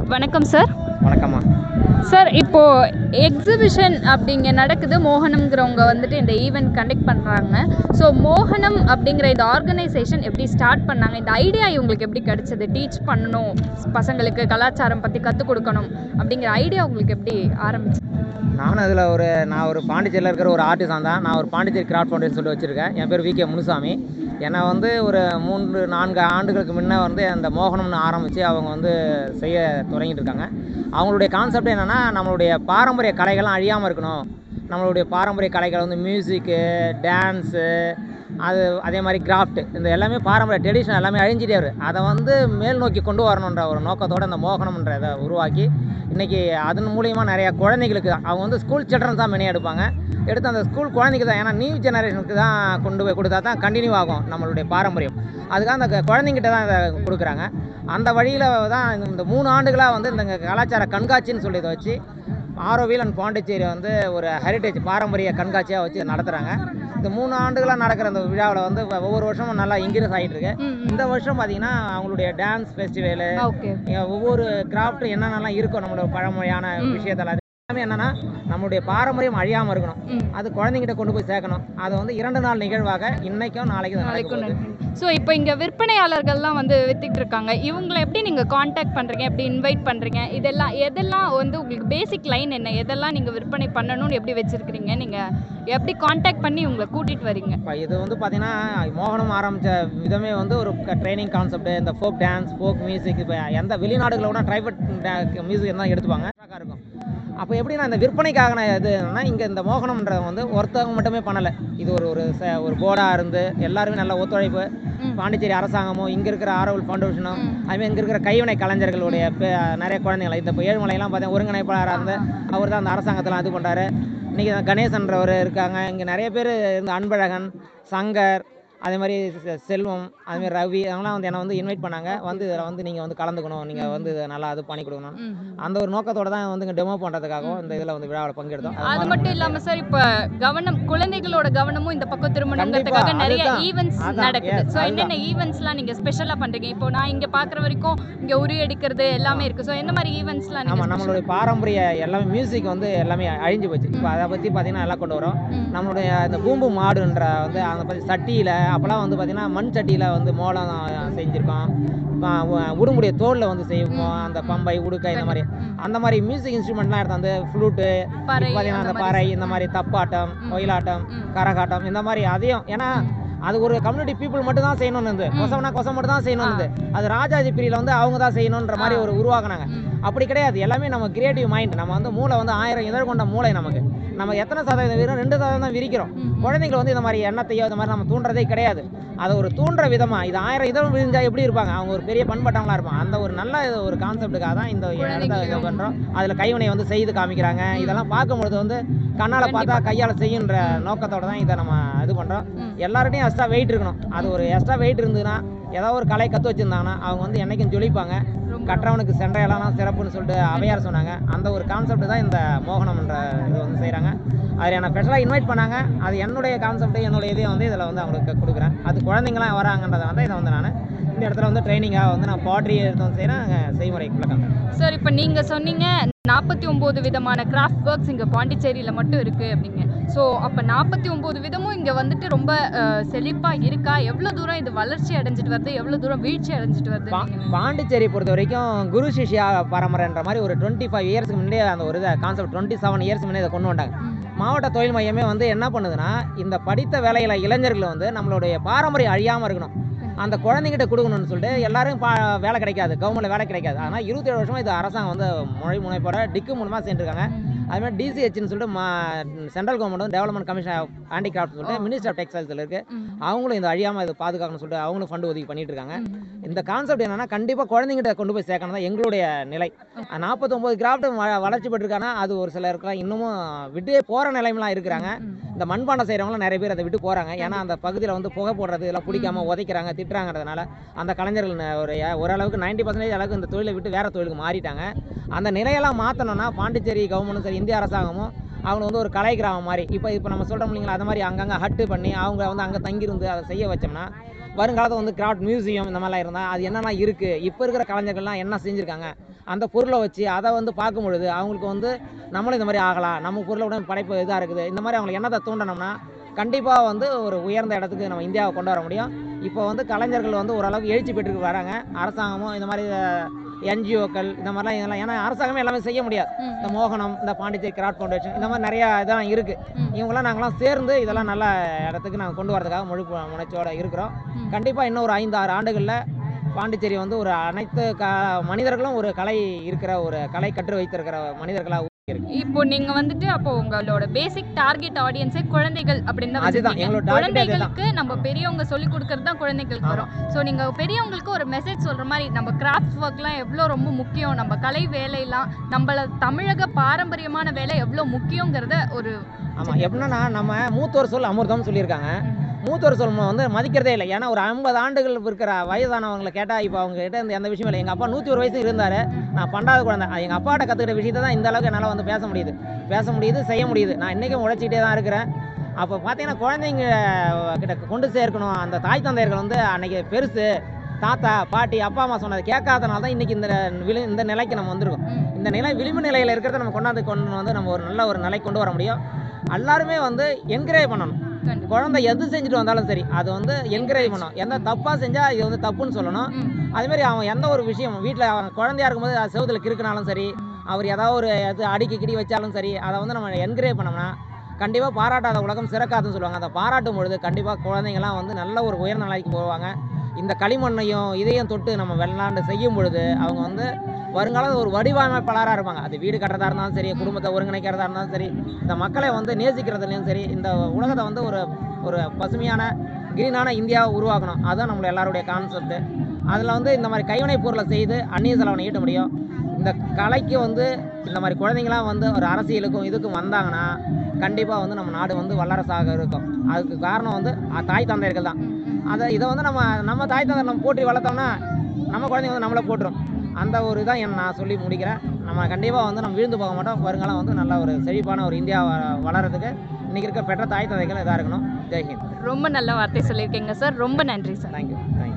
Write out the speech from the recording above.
வணக்கம் சார் வணக்கம்மா சார் இப்போ எக்ஸிபிஷன் அப்படிங்க நடக்குது மோகனம்ங்கிறவங்க வந்துட்டு இந்த ஈவெண்ட் கண்டக்ட் பண்ணுறாங்க ஸோ மோகனம் அப்படிங்கிற இந்த ஆர்கனைசேஷன் எப்படி ஸ்டார்ட் பண்ணாங்க இந்த ஐடியா இவங்களுக்கு எப்படி கிடைச்சது டீச் பண்ணணும் பசங்களுக்கு கலாச்சாரம் பற்றி கற்றுக் கொடுக்கணும் அப்படிங்கிற ஐடியா உங்களுக்கு எப்படி ஆரம்பிச்சு நானும் அதில் ஒரு நான் ஒரு பாண்டிச்சேரியில் இருக்கிற ஒரு ஆர்டிஸ்டான் தான் நான் ஒரு பாண்டிச்சேரி கிராஃப்ட் ஃபவுண்டேஷன் சொல்லி வச்சுருக்கேன் என் பேர் வி கே முனுசாமி என்னை வந்து ஒரு மூன்று நான்கு ஆண்டுகளுக்கு முன்னே வந்து அந்த மோகனம்னு ஆரம்பித்து அவங்க வந்து செய்ய தொடங்கிட்டு இருக்காங்க அவங்களுடைய கான்செப்ட் என்னென்னா நம்மளுடைய பாரம்பரிய கலைகள்லாம் அழியாமல் இருக்கணும் நம்மளுடைய பாரம்பரிய கலைகள் வந்து மியூசிக்கு டான்ஸு அது அதே மாதிரி கிராஃப்ட் இந்த எல்லாமே பாரம்பரிய ட்ரெடிஷன் எல்லாமே அழிஞ்சிட்டே வரும் அதை வந்து மேல் நோக்கி கொண்டு வரணுன்ற ஒரு நோக்கத்தோடு அந்த மோகனம்ன்ற இதை உருவாக்கி இன்றைக்கி அதன் மூலியமாக நிறையா குழந்தைங்களுக்கு தான் அவங்க வந்து ஸ்கூல் சில்ட்ரன் தான் மெனி எடுப்பாங்க எடுத்து அந்த ஸ்கூல் குழந்தைக்கு தான் ஏன்னா நியூ ஜெனரேஷனுக்கு தான் கொண்டு போய் கொடுத்தா தான் கண்டினியூ ஆகும் நம்மளுடைய பாரம்பரியம் அதுக்காக அந்த க- குழந்தைங்கிட்ட தான் இதை கொடுக்குறாங்க அந்த வழியில் தான் இந்த- இந்த மூணு ஆண்டுகளாக வந்து இந்த கலாச்சார கண்காட்சின்னு சொல்லி இதை வச்சு ஆரோவில் அண்ட் பாண்டிச்சேரி வந்து ஒரு ஹெரிட்டேஜ் பாரம்பரிய கண்காட்சியாக வச்சு நடத்துகிறாங்க இந்த மூணு ஆண்டுகளாக நடக்கிற அந்த விழாவில் வந்து ஒவ்வொரு வருஷமும் நல்லா இன்க்ரீஸ் ஆகிட்டு இருக்கு இந்த வருஷம் பார்த்தீங்கன்னா அவங்களுடைய டான்ஸ் ஃபெஸ்டிவலு ஓகே ஒவ்வொரு கிராஃப்ட் என்னென்னலாம் இருக்கும் நம்மளோட பழமொழியான விஷயத்தில் அது எல்லாமே என்னன்னா நம்மளுடைய பாரம்பரியம் அழியாமல் இருக்கணும் ம். அது குழந்தைங்கிட்ட கொண்டு போய் சேர்க்கணும் அது வந்து இரண்டு நாள் நிகழ்வாக இன்னைக்கும் நாளைக்கும் இது நடக்க போகுது. ஸோ இப்போ இங்கே விற்பனையாளர்கள்லாம் வந்து வித்துட்டு இருக்காங்க இவங்களை எப்படி நீங்கள் காண்டாக்ட் பண்ணுறீங்க எப்படி இன்வைட் பண்ணுறீங்க இதெல்லாம் எதெல்லாம் வந்து உங்களுக்கு பேசிக் லைன் என்ன எதெல்லாம் நீங்கள் விற்பனை பண்ணணும்னு எப்படி வச்சுருக்கிறீங்க நீங்கள் எப்படி காண்டாக்ட் பண்ணி உங்களை கூட்டிகிட்டு வரீங்க இப்போ இது வந்து பார்த்தீங்கன்னா மோகனம் ஆரம்பித்த விதமே வந்து ஒரு ட்ரைனிங் கான்செப்ட் இந்த ஃபோக் டான்ஸ் ஃபோக் மியூசிக் இப்போ எந்த வெளிநாடுகளில் கூட ட்ரைபட் மியூசிக் தான் எடுத்துப்பாங்க அழகா இருக்கும் அப்போ எப்படின்னா இந்த விற்பனைக்காக நான் இது என்னன்னா இங்கே இந்த மோகனம்ன்றது வந்து ஒருத்தவங்க மட்டுமே பண்ணலை இது ஒரு ஒரு ச- ஒரு போர்டாக இருந்து எல்லாருமே நல்ல ஒத்துழைப்பு ம். பாண்டிச்சேரி அரசாங்கமும் இங்கே இருக்கிற ஆரோவில் ஃபவுண்டேஷனும் அதுமாதிரி இங்கே இருக்கிற கைவினை கலைஞர்களுடைய பே- நிறைய குழந்தைங்களை இந்த இப்போ ஏழுமலையெல்லாம் பார்த்தீங்கன்னா ஒருங்கிணைப்பாளராக இருந்து அவர் தான் அந்த அரசாங்கத்தில் இது பண்ணுறாரு இன்றைக்கி கணேசன்றவர் இருக்காங்க இங்கே நிறைய பேர் இந்த அன்பழகன் சங்கர் அதே மாதிரி செ- செல்வம் அதே மாதிரி ரவி அவங்களாம் வந்து என்னை வந்து இன்வைட் பண்ணாங்க வந்து இதில் வந்து நீங்கள் வந்து கலந்துக்கணும் நீங்கள் வந்து இதை நல்லா இது பண்ணி கொடுக்கணும் அந்த ஒரு நோக்கத்தோட தான் வந்து இங்கே டெமோ பண்ணுறதுக்காகவும் இந்த இதில் வந்து விழாவில் பங்கெடுத்தோம் அது மட்டும் இல்லாம சார் இப்ப கவனம் குழந்தைகளோட கவனமும் இந்த பக்கம் திருமணங்கிறதுக்காக கண்டிப்பா, நிறைய அதுதான். ஈவெண்ட்ஸ் அதான், நடக்குது yes, ஸோ அதுதான். என்னென்ன ஈவெண்ட்ஸ்லாம் நீங்க ஸ்பெஷலா பண்றீங்க இப்போ நான் இங்க பாக்குற வரைக்கும் இங்க உரி அடிக்கிறது எல்லாமே இருக்கு ஸோ எந்த மாதிரி ஈவெண்ட்ஸ்லாம் ஆமாம் நீங்க நம்மளுடைய பாரம்பரிய எல்லாமே மியூசிக் வந்து எல்லாமே அழிஞ்சு போச்சு இப்போ அதை பற்றி பார்த்தீங்கன்னா எல்லாம் கொண்டு வரோம் ம். நம்மளுடைய இந்த பூம்பு மாடுன்ற வந்து அதை பற்றி சட்டியில் அப்போலாம் வந்து பார்த்தீங்கன்னா மண் சட்டியில் வந்து மோளம் செஞ்சுருக்கோம் ப- உ- உடுமுடைய தோலில் வந்து செய்வோம் அந்த பம்பை உடுக்கை இந்த மாதிரி அந்த மாதிரி மியூசிக் இன்ஸ்ட்ருமெண்ட்லாம் எடுத்து வந்து ஃப்ளூட்டு பறை, பார்த்தீங்கன்னா அந்த அந்த மாதிரி பறை இந்த மாதிரி தப்பாட்டம் ஒயிலாட்டம் ம். கரகாட்டம் இந்த மாதிரி அதையும் ஏன்னா அது ஒரு கம்யூனிட்டி பீப்புள் மட்டும் தான் செய்யணும்னு இருந்து கொசம்னா கொசம் மட்டும் தான் செய்யணும்னு இருந்து அது ராஜாஜி பிரியில் வந்து அவங்க தான் செய்யணுன்ற மாதிரி ஒரு உருவாக்குனாங்க அப்படி கிடையாது எல்லாமே நம்ம கிரியேட்டிவ் மைண்ட் நம்ம வந்து மூளை வந்து ஆயிரம் இதழ் கொண்ட மூளை நமக்கு நம்ம எத்தனை சதவீதம் விரும் ரெண்டு சதவீதம் தான் விரிக்கிறோம் குழந்தைங்களை வந்து இந்த மாதிரி எண்ணத்தையோ இந்த மாதிரி நம்ம தூண்டுறதே கிடையாது அதை ஒரு தூண்டுற விதமாக இது ஆயிரம் இதழ் விரிஞ்சா எப்படி இருப்பாங்க அவங்க ஒரு பெரிய பண்பட்டவங்களா இருப்பாங்க அந்த ஒரு நல்ல ஒரு கான்செப்டுக்காக தான் இந்த இடத்த இது பண்ணுறோம் அதில் கைவினை வந்து செய்து காமிக்கிறாங்க இதெல்லாம் பார்க்கும்பொழுது வந்து கண்ணால் பார்த்தா கையால் செய்யுன்ற நோக்கத்தோட தான் இதை நம்ம இது பண்ணுறோம் எல்லார்ட்டையும் எக்ஸ்ட்ரா வெயிட் இருக்கணும் அது ஒரு எக்ஸ்ட்ரா வெயிட் இருந்ததுன்னா ஏதாவது ஒரு கலை கற்று வச்சுருந்தாங்கன்னா அவங்க வந்து என்னைக்கும் ஜொலிப்பாங்க கற்றவனுக்கு சென்ற இடம் சிறப்புன்னு சொல்லிட்டு அவையார் சொன்னாங்க அந்த ஒரு கான்செப்ட் தான் இந்த மோகனம்ன்ற இது வந்து செய்கிறாங்க அதில் என்னை ஸ்பெஷலாக இன்வைட் பண்ணாங்க அது என்னுடைய கான்செப்ட் என்னுடைய இதையும் வந்து இதில் வந்து அவங்களுக்கு கொடுக்குறேன் அது குழந்தைங்களாம் வராங்கன்றதை வந்து இதை வந்து நான் இந்த இடத்துல வந்து ட்ரைனிங்காக வந்து நான் பாட்ரி எடுத்து வந்து செய்கிறேன் செய்முறை விளக்கம் சார் இப்போ நீங்க சொன்னீங்க நாற்பத்தி ஒம்பது விதமான கிராஃப்ட் ஒர்க்ஸ் இங்கே பாண்டிச்சேரியில் மட்டும் இருக்குது அப்படிங்க ஸோ அப்போ நாற்பத்தி ஒம்பது விதமும் இங்கே வந்துட்டு ரொம்ப செழிப்பாக இருக்கா எவ்வளோ தூரம் இது வளர்ச்சி அடைஞ்சிட்டு வருது எவ்வளோ தூரம் வீழ்ச்சி அடைஞ்சிட்டு வருது பா- பாண்டிச்சேரி பொறுத்த வரைக்கும் குரு சிஷ்யா பரம்பரைன்ற மாதிரி ஒரு டுவெண்ட்டி ஃபைவ் இயர்ஸ்க்கு முன்னாடியே அந்த ஒரு இதை கான்செப்ட் டுவெண்ட்டி செவன் இயர்ஸ் முன்னாடி இதை கொண்டு வந்தாங்க மாவட்ட தொழில் மையமே வந்து என்ன பண்ணுதுன்னா இந்த படித்த வேலையில இளைஞர்கள் வந்து நம்மளுடைய பாரம்பரியம் அழியாமல் இருக்கணும் அந்த குழந்தைங்கிட்ட கொடுக்கணும்னு சொல்லிட்டு எல்லாரும் பா வேலை கிடைக்காது கவர்மெண்ட்ல வேலை கிடைக்காது ஆனால் இருபத்தேழு வருஷமா இது அரசாங்கம் வந்து மொழி முனைப்போட டிக்கு மூலமாக செஞ்சுருக்காங்க அதுமாதிரி டிசிஹெச்னு சொல்லிட்டு மா சென்ட்ரல் கவர்மெண்ட் வந்து டெவலப்மெண்ட் கமிஷன் ஆஃப் ஹேண்டிகிராஃப்ட் சொல்லிட்டு மினிஸ்டர் ஆஃப் டெக்ஸ்டைல்ஸில் இருக்கு அவங்களும் இது அழியாமல் இது பாதுகாக்கணும்னு சொல்லிட்டு அவங்களும் ஃபண்டு ஒதுக்கி பண்ணிட்டு இருக்காங்க இந்த கான்செப்ட் என்னன்னா கண்டிப்பாக குழந்தைங்கிட்ட கொண்டு போய் சேர்க்கணும் தான் எங்களுடைய நிலை நாற்பத்தொம்பது கிராஃப்ட் வளர்ச்சி பெற்றிருக்காங்கன்னா அது ஒரு சிலருக்குலாம் இன்னமும் விட்டே போகிற நிலைமைலாம் இருக்கிறாங்க இந்த மண்பாண்டம் செய்கிறவங்களாம் நிறைய பேர் அதை விட்டு போகிறாங்க ஏன்னா அந்த பகுதியில் வந்து புகை போடுறது இதெல்லாம் பிடிக்காம உதைக்கிறாங்க திட்டுறாங்கிறதுனால அந்த கலைஞர்கள் ந- ஒரு ஓரளவுக்கு நைன்டி பர்சன்டேஜ் அளவுக்கு இந்த தொழிலை விட்டு வேறு தொழிலுக்கு மாறிட்டாங்க அந்த நிலையெல்லாம் மாற்றணும்னா பாண்டிச்சேரி கவர்மெண்ட்டும் சரி இந்திய அரசாங்கமும் அவங்க வந்து ஒரு கலை கிராமம் மாதிரி இப்போ இப்போ நம்ம சொல்கிறோம் இல்லைங்களா அது மாதிரி அங்கங்கே ஹட்டு பண்ணி அவங்க வந்து அங்கே தங்கியிருந்து அதை செய்ய வச்சோம்னா வருங்காலத்தில் வந்து கிராஃப்ட் மியூசியம் இந்த மாதிரிலாம் இருந்தால் அது என்னென்ன இருக்குது இப்போ இருக்கிற கலைஞர்கள்லாம் என்ன செஞ்சுருக்காங்க அந்த பொருளை வச்சு அதை வந்து பார்க்கும் பொழுது அவங்களுக்கு வந்து நம்மளும் இந்த மாதிரி ஆகலாம் நம்ம பொருளை விட படைப்பு இதாக இருக்குது இந்த மாதிரி அவங்களுக்கு என்னத்தை தூண்டணும்னா கண்டிப்பாக வந்து ஒரு உயர்ந்த இடத்துக்கு நம்ம இந்தியாவை கொண்டு வர முடியும் இப்போ வந்து கலைஞர்கள் வந்து ஓரளவுக்கு எழுச்சி பெற்றுக்கு வராங்க அரசாங்கமும் இந்த மாதிரி என்ஜிஓக்கள் இந்த மாதிரிலாம் இதெல்லாம் ஏன்னா அரசாங்கமே எல்லாமே செய்ய முடியாது ம், இந்த மோகனம் இந்த பாண்டிச்சேரி கிராட் ஃபவுண்டேஷன் இந்த மாதிரி நிறையா இதெல்லாம் இருக்குது ம். இவங்களாம் நாங்களாம் சேர்ந்து இதெல்லாம் நல்ல இடத்துக்கு நாங்கள் கொண்டு வரதுக்காக முழு பு- முனைச்சோட இருக்கிறோம் ம். கண்டிப்பாக இன்னும் ஒரு ஐந்து ஆறு ஆண்டுகளில் பாண்டிச்சேரி வந்து ஒரு அனைத்து க மனிதர்களும் ஒரு கலை இருக்கிற ஒரு கலை கற்று வைத்திருக்கிற மனிதர்களாக இருக்கு இப்போ நீங்க வந்துட்டு அப்போ உங்களோட பேசிக் டார்கெட் ஆடியன்ஸே குழந்தைகள் அப்படின்னு தான் அதுதான், வச்சிருக்கீங்க. எங்களோட target அதுதான். குழந்தைகளுக்கு நம்ம பெரியவங்க சொல்லி கொடுக்கறது தான் குழந்தைகளுக்கு வரும் ஸோ நீங்க பெரியவங்களுக்கு ஒரு மெசேஜ் சொல்ற மாதிரி நம்ம கிராஃப்ட் ஒர்க்லாம் எவ்வளோ ரொம்ப முக்கியம் நம்ம கலை வேலையெல்லாம் நம்மள தமிழக பாரம்பரியமான வேலை எவ்வளோ முக்கியங்கிறத ஒரு ஆமாம் எப்படின்னா நம்ம மூத்தோர் சொல் அமிர்தம் சொல்லியிருக்காங்க மூத்தோர் சொல் வந்து மதிக்கிறதே இல்லை ஏன்னா ஒரு ஐம்பது ஆண்டுகள் இருக்கிற வயதானவங்களை கேட்டால் இப்போ அவங்க கிட்ட இந்த எந்த விஷயம் இல்லை எங்கள் அப்பா நூற்றி ஒரு வயசு இருந்தார் நான் பண்டாவது குழந்தை எங்கள் அப்பாட்ட கற்றுக்கிட்ட விஷயத்தை தான் இந்த அளவுக்கு என்னால் வந்து பேச முடியுது பேச முடியுது செய்ய முடியுது நான் இன்றைக்கும் உழைச்சிக்கிட்டே தான் இருக்கிறேன் அப்போ பார்த்தீங்கன்னா குழந்தைங்க கிட்ட கொண்டு சேர்க்கணும் அந்த தாய் தந்தையர்கள் வந்து அன்னைக்கு பெருசு தாத்தா பாட்டி அப்பா அம்மா சொன்னதை கேட்காதனால தான் இன்றைக்கி இந்த விழி இந்த நிலைக்கு நம்ம வந்திருக்கோம் இந்த நிலை விளிம்பு நிலையில் இருக்கிறத நம்ம கொண்டாந்து கொண்டு வந்து நம்ம ஒரு நல்ல ஒரு நிலை கொண்டு வர முடியும் எல்லாருமே வந்து என்கரேஜ் பண்ணணும் கண்டிப்பா. குழந்தை எது செஞ்சுட்டு வந்தாலும் சரி அது வந்து என்கரேஜ் பண்ணணும் எந்த தப்பாக செஞ்சால் இது வந்து தப்புன்னு சொல்லணும் ம். அதேமாதிரி அவன் எந்த ஒரு விஷயம் வீட்டில் அவன் குழந்தையா இருக்கும்போது அது செவுத்துல கிறுக்குனாலும் சரி அவர் ஏதாவது ஒரு இது அடிக்கி கிடி வச்சாலும் சரி அதை வந்து நம்ம என்கரேஜ் பண்ணோம்னா கண்டிப்பாக பாராட்டாத உலகம் சிறக்காதுன்னு சொல்லுவாங்க அந்த பாராட்டும் பொழுது கண்டிப்பாக குழந்தைங்களாம் வந்து நல்ல ஒரு உயர்ந்த நிலைக்கு போவாங்க இந்த களிமண்ணையும் இதையும் தொட்டு நம்ம வெள்ளாண்டு செய்யும் பொழுது அவங்க வந்து வருங்காலம் ஒரு வடிவமைப்பாளராக இருப்பாங்க அது வீடு கட்டுறதா இருந்தாலும் சரி குடும்பத்தை ஒருங்கிணைக்கிறதா இருந்தாலும் சரி இந்த மக்களை வந்து நேசிக்கிறதுலையும் சரி இந்த உலகத்தை வந்து ஒரு ஒரு பசுமையான கிரீனான இந்தியாவை உருவாக்கணும் அதுதான் நம்மளோட எல்லாருடைய கான்செப்ட் அதில் வந்து இந்த மாதிரி கைவினைப் பொருளை செய்து அந்நிய செலவனை ஈட்ட முடியும் இந்த கலைக்கு வந்து இந்த மாதிரி குழந்தைங்களாம் வந்து ஒரு அரசியலுக்கும் இதுக்கும் வந்தாங்கன்னா கண்டிப்பாக வந்து நம்ம நாடு வந்து வல்லரசாக இருக்கும் அதுக்கு காரணம் வந்து அஹ், தாய் தந்தையர்கள் தான் அதை இதை வந்து நம்ம நம்ம தாய் தந்தை நம்ம போற்றி வளர்த்தோம்னா நம்ம குழந்தைங்க வந்து நம்மளை போட்டுரும் அந்த ஒரு இதான் என் நான் சொல்லி முடிக்கிறேன் நம்ம கண்டிப்பாக வந்து நம்ம விழுந்து போக மாட்டோம் வருங்காலம் வந்து நல்ல ஒரு செழிப்பான ஒரு இந்தியா வ- வளர்றதுக்கு இன்றைக்கி இருக்க பெற்ற தாய் தந்தைகள் இதாக இருக்கணும் ஜெய்ஹிந்த் ரொம்ப நல்ல வார்த்தை சொல்லியிருக்கீங்க சார் ரொம்ப நன்றி சார் தேங்க்யூ தேங்க்யூ